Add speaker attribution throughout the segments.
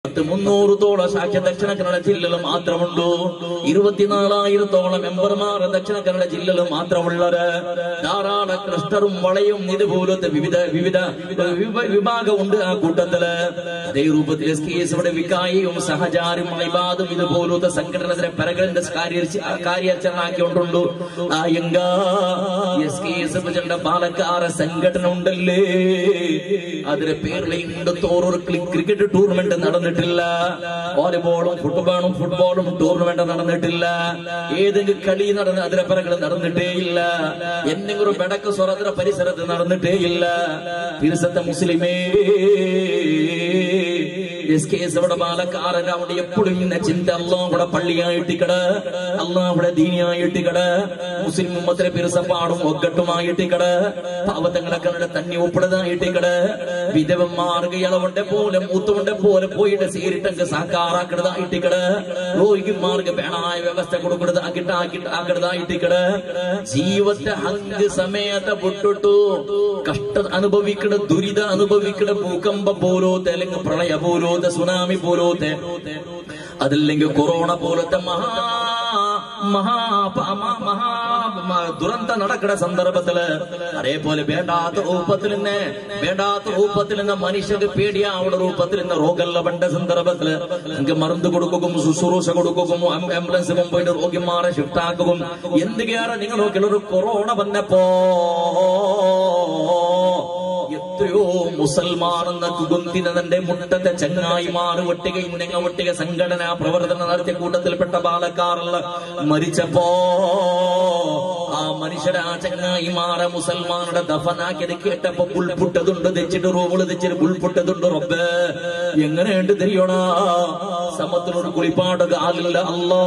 Speaker 1: പത്ത് മുന്നൂറത്തോളം സാക്ഷ്യ ദക്ഷിണ കന്നഡ ജില്ലയിൽ മാത്രമുണ്ടോ ഇരുപത്തിനാലായിരത്തോളം മെമ്പർമാർ ദക്ഷിണ കന്നഡ ജില്ലയിൽ മാത്രമുള്ളത് ധാരാളം ക്ലസ്റ്ററും വളയും ഇതുപോലത്തെ വിവിധ വിവിധ വിഭ- വിഭാഗമുണ്ട് ആ കൂട്ടത്തില് അതേ രൂപത്തിൽ എസ് കെ എസ് ഇവിടെ വികായിയും സഹചാരും ഇബാദും ഇതുപോലത്തെ സംഘടനത്തിലെ പരകളിന്റെ കാര്യാചരണാക്കിക്കൊണ്ടുണ്ടു ആ എങ്ക എസ് കെ എസ് എഫ് പാലക്കാര സംഘടന ഉണ്ടല്ലേ അതിന്റെ പേരിൽ ഇണ്ടത്തോറൊരു ക്രിക്കറ്റ് ടൂർണമെന്റ് നടന്നിട്ടില്ല വോളിബോളും ഫുട്ബോളും ഫുട്ബോളും ടൂർണമെന്റ് നടന്നിട്ടില്ല ഏതെങ്കിലും കളി നടന്ന് അതിന്റെ പിറകൾ നടന്നിട്ടേ ഇല്ല എന്തെങ്കിലും ഒരു ബെടക്ക് സ്വറത്തിലെ പരിസരത്ത് നടന്നിട്ടേ ഇല്ല തിരുസത്തെ മുസ്ലിമേ എസ് കെ എസ് അവിടെ പാലക്കാരൻ അവിടെ എപ്പോഴും ഇന്ന ചിന്ത അള്ളാഹുടെ പള്ളിയായിട്ടിക്കട അള്ളാഹുടെ ദീനിയായിട്ടിക്കട മുസ്ലിം ഉമ്മത്തിലെ പെരുസപ്പാടും ഒക്കട്ടുമായിട്ടിക്കട പാവത്തങ്ങളെ കണ്ട തന്നി ഒപ്പിടതായിട്ടിക്കട വിധവന്മാർക്ക് ഇളവുണ്ടെ പോലെ മൂത്തുകൊണ്ടെ പോലെ പോയിട്ട് സീരിട്ടങ്ങ് സാക്കാറാക്കിടതായിട്ടിക്കട രോഗിമാർക്ക് വേണായ വ്യവസ്ഥ കൊടുക്കണതാക്കിട്ട് ആക്കിട്ട് ആക്കിടതായിട്ടിക്കട ജീവത്തെ ഹങ്ക് സമയത്ത് പൊട്ടിട്ടു കഷ്ട അനുഭവിക്കണ ദുരിത അനുഭവിക്കണ ഭൂകമ്പ പോലോത്തെ അല്ലെങ്കിൽ പ്രളയ പോലോത്തെ സുനാമി പോലോത്തെ അതല്ലെങ്കിൽ കൊറോണ പോലത്തെ മഹാ മഹാ മഹാ മഹാ മ- ദുരന്ത നടക്കുന്ന സന്ദർഭത്തില് അതേപോലെ വേണ്ടാത്ത രൂപത്തിൽ നിന്ന് വേണ്ടാത്ത രൂപത്തിൽ നിന്ന് മനുഷ്യർക്ക് പേടിയാവുന്ന രൂപത്തിൽ നിന്ന് രോഗല്ല പണ്ട സന്ദർഭത്തില് നിങ്ങൾക്ക് മരുന്ന് കൊടുക്കുകയും ശുശ്രൂഷ കൊടുക്കുകയും ആം- ആംബുലൻസ് പോയിട്ട് രോഗിമാരെ ഷിഫ്റ്റ് ആക്കുകയും എന്തൊക്കെയാണ് നിങ്ങൾ നോക്കിയുള്ള ഒരു കൊറോണ വന്നപ്പോ എത്രയോ മുസൽമാൻ എന്ന കുകുന്തിനന്റെ മുട്ടത്തെ ചങ്ങായിമാർ ഒട്ടിക ഇന്നങ്ങ ഒട്ടിക സംഘടനാ പ്രവർത്തനം നടത്തിയ കൂട്ടത്തിൽപ്പെട്ട ബാലക്കാറുള്ള മരിച്ചപ്പോ ആ മനുഷ്യരെ ആ ചങ്ങായിമാരെ മുസൽമാനുടെ ദഫനാക്കിയത് കേട്ടപ്പോ പുൽപുട്ടതുണ്ട് തെച്ചിട്ട് റൂമുകൾ തെച്ചിട്ട് പുൽപുട്ടതുണ്ട് റബ്ബ് എങ്ങനെയുണ്ട് തിരിയണ സമത്തിനൊരു കുളിപ്പാട് കാലില്ല അല്ലോ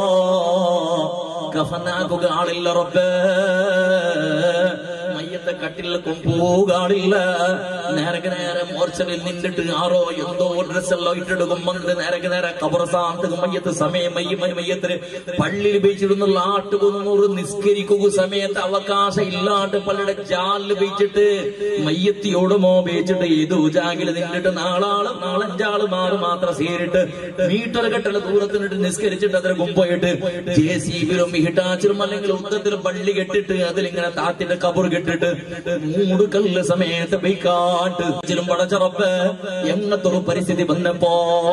Speaker 1: കഫനാക്കുക ആളില്ല റബ്ബ് മയ്യത്തെ കട്ടിൽ കൊണ്ടുപോകാറില്ല നേരക്ക് നേരെ മോർച്ചറിൽ നിന്നിട്ട് ആരോ എന്തോ ഡ്രസ് എല്ലാം ഇട്ടെടുക്കും വന്നിട്ട് നേരക്ക് നേരെ കബറസ്ഥാനത്ത് മയ്യത്ത് സമയം മയ്യ മയ്യത്തിന് പള്ളിയിൽ ഉപയോഗിച്ചിടുന്നുള്ള ആട്ട് കൊന്നൂറ് നിസ്കരിക്കുക സമയത്ത് അവകാശം ഇല്ലാണ്ട് പള്ളിയുടെ ജാലിൽ ഉപയോഗിച്ചിട്ട് മയ്യത്തിയോടുമോ ഉപയോഗിച്ചിട്ട് ഏതോ ജാഗിൽ നിന്നിട്ട് നാളാള് നാലഞ്ചാള് മാറ് മാത്രം സേരിട്ട് മീറ്റർ കെട്ടുള്ള ദൂരത്തിനിട്ട് നിസ്കരിച്ചിട്ട് അതിന് മുമ്പായിട്ട് ജെ സി ബിയിലും ഹിറ്റാച്ചിലും അല്ലെങ്കിൽ ഉത്തത്തിലും പള്ളി കെട്ടിട്ട് അതിലിങ്ങനെ താത്തിന്റെ കബർ കെട്ടിട്ട് മൂടുകല്ല് സമയത്ത് ബൈക്കാട്ട് ചിലും പടച്ചറപ്പ് എങ്ങനത്തൊരു പരിസ്ഥിതി വന്നപ്പോ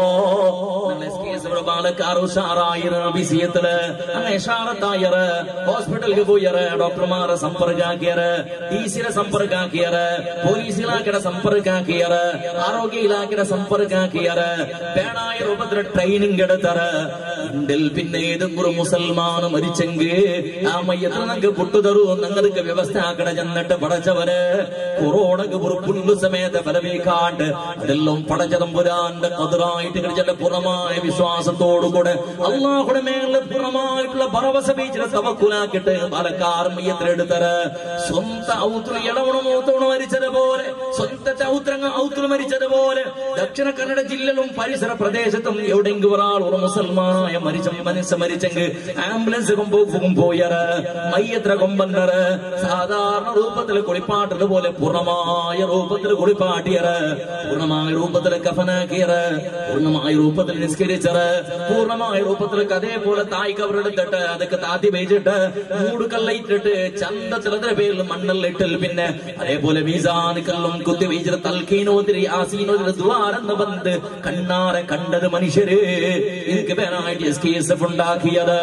Speaker 1: പാലക്കാർ ഉഷാറായിര വിഷയത്തില് അങ്ങനെ ഷാറത്തായറ് ഹോസ്പിറ്റലിൽ പോയറ് ഡോക്ടർമാരെ സമ്പർക്കാക്കിയറ് ടീസിനെ സമ്പർക്കാക്കിയറ് പോലീസ് ഇലാക്കയുടെ സമ്പർക്കാക്കിയറ് ആരോഗ്യ ഇലാക്കയുടെ സമ്പർക്കാക്കിയറ് വേണായ രൂപത്തിൽ ട്രെയിനിങ് എടുത്തറ് ഇന്ത്യയിൽ പിന്നെ ഏതെങ്കിലും മുസൽമാൻ മരിച്ചെങ്കിൽ ആ മയ്യത്തിന് നമുക്ക് പുട്ടുതറൂ നിങ്ങൾക്ക് വ്യവസ്ഥ ആക്കട ചെന്നിട്ട് പടച്ചവര് കൊറോണക്ക് പുറപ്പുള്ളു സമയത്ത് ഫലമേക്കാണ്ട് അതെല്ലാം പടച്ചതമ്പുരാന്റെ കതിറായിട്ട് കഴിച്ചിട്ട് പൂർണ്ണമായ വിശ്വാസത്തോടുകൂടെ അള്ളാഹുടെ മേലെ പൂർണ്ണമായിട്ടുള്ള ഭരവസ ബീച്ചിലെ തവക്കുലാക്കിട്ട് പാലക്കാർ മയ്യത്തിലെടുത്തറ് സ്വന്തം ഔത്ര ഇടവണ മൂത്തോണ് മരിച്ചതുപോലെ സ്വന്തത്തെ ഔത്രങ്ങ ഔത്ര മരിച്ചതുപോലെ ദക്ഷിണ കന്നഡ ജില്ലയിലും പരിസര പ്രദേശത്തും എവിടെയെങ്കിലും ഒരാൾ ഒരു മുസൽമാനായ മരിച്ച മനസ്സ് മരിച്ചെങ്കിൽ ആംബുലൻസ് കൊമ്പും പോയറ് മയ്യത്ര കൊമ്പന്നറ് സാധാരണ രൂപത്തിൽ കുളിപ്പാട്ടത് പോലെ പൂർണ്ണമായ രൂപത്തിൽ കുളിപ്പാട്ടിയറ് പൂർണ്ണമായ രൂപത്തിൽ കഫനാക്കിയറ് പൂർണ്ണമായ രൂപത്തിൽ നിസ്കരിച്ചറ് പൂർണ്ണമായ രൂപത്തിൽ അതേപോലെ തായ് കവറെടുത്തിട്ട് അതൊക്കെ താത്തി വെച്ചിട്ട് മൂടുകല്ലയിട്ടിട്ട് ചന്തത്തിലതിന്റെ പേരിൽ മണ്ണല്ലിട്ടിൽ പിന്നെ അതേപോലെ മീസാനുക്കല്ലും കുത്തി വെച്ചിട്ട് തൽക്കീനോതിരി ആസീനോതിരി ദ്വാരെന്ന് വന്ന് കണ്ണാറെ കണ്ടത് മനുഷ്യര് എനിക്ക് പേരായിട്ട് എസ് കെ എസ് എഫ് ഉണ്ടാക്കിയത്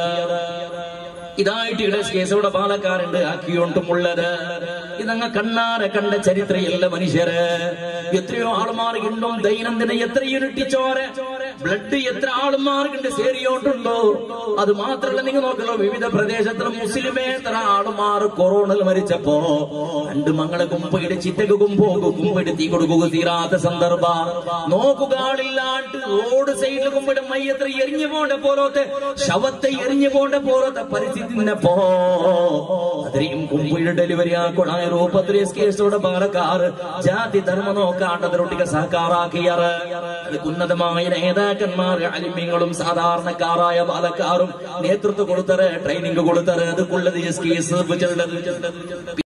Speaker 1: ഇതായിട്ട് ഇവിടെ കേസോടെ പാലക്കാരുണ്ട് ആക്കിയോണ്ടുമുള്ളത് ഇതങ്ങ കണ്ണാരെ കണ്ട ചരിത്രയല്ല മനുഷ്യര് എത്രയോ ആൾമാർക്കുണ്ടും ദൈനംദിന എത്ര യൂണിറ്റ് ചോര ബ്ലഡ് എത്ര ആൾമാർക്കുണ്ട് സേറിയോണ്ടുണ്ടോ അത് മാത്രമല്ല നിങ്ങൾ നോക്കല്ലോ വിവിധ പ്രദേശത്തിലും മുസ്ലിമേ എത്ര ആൾമാർ കൊറോണയിൽ മരിച്ചപ്പോ രണ്ട് മങ്ങളെ കുമ്പിട്ട് ചിറ്റക്ക് കുമ്പോകും കുമ്പിട്ട് തീ കൊടുക്കുക തീരാത്ത സന്ദർഭ നോക്കുക ആളില്ലാണ്ട് റോഡ് സൈഡിൽ കുമ്പിട്ട് മയ്യത്ര എരിഞ്ഞു പോണ്ട പോലത്തെ ശവത്തെ എരിഞ്ഞു പോണ്ട പോലത്തെ പരിസ്ഥിതി നിന്നപ്പോ അത്രയും കുമ്പിയുടെ ഡെലിവറി ആക്കൊള്ളായ രൂപത്തിൽ എസ് കേസോടെ പാലക്കാർ ജാതി ധർമ്മ നോക്കാണ്ടതിനൊട്ടിക സഹകാറാക്കിയാറ് അത് ഉന്നതമായ നേതാക്കന്മാർ അലിമ്യങ്ങളും സാധാരണക്കാരായ പാലക്കാരും നേതൃത്വം കൊടുത്തറ് ട്രെയിനിങ് കൊടുത്തറ് അതുക്കുള്ളത് എസ് കേസ്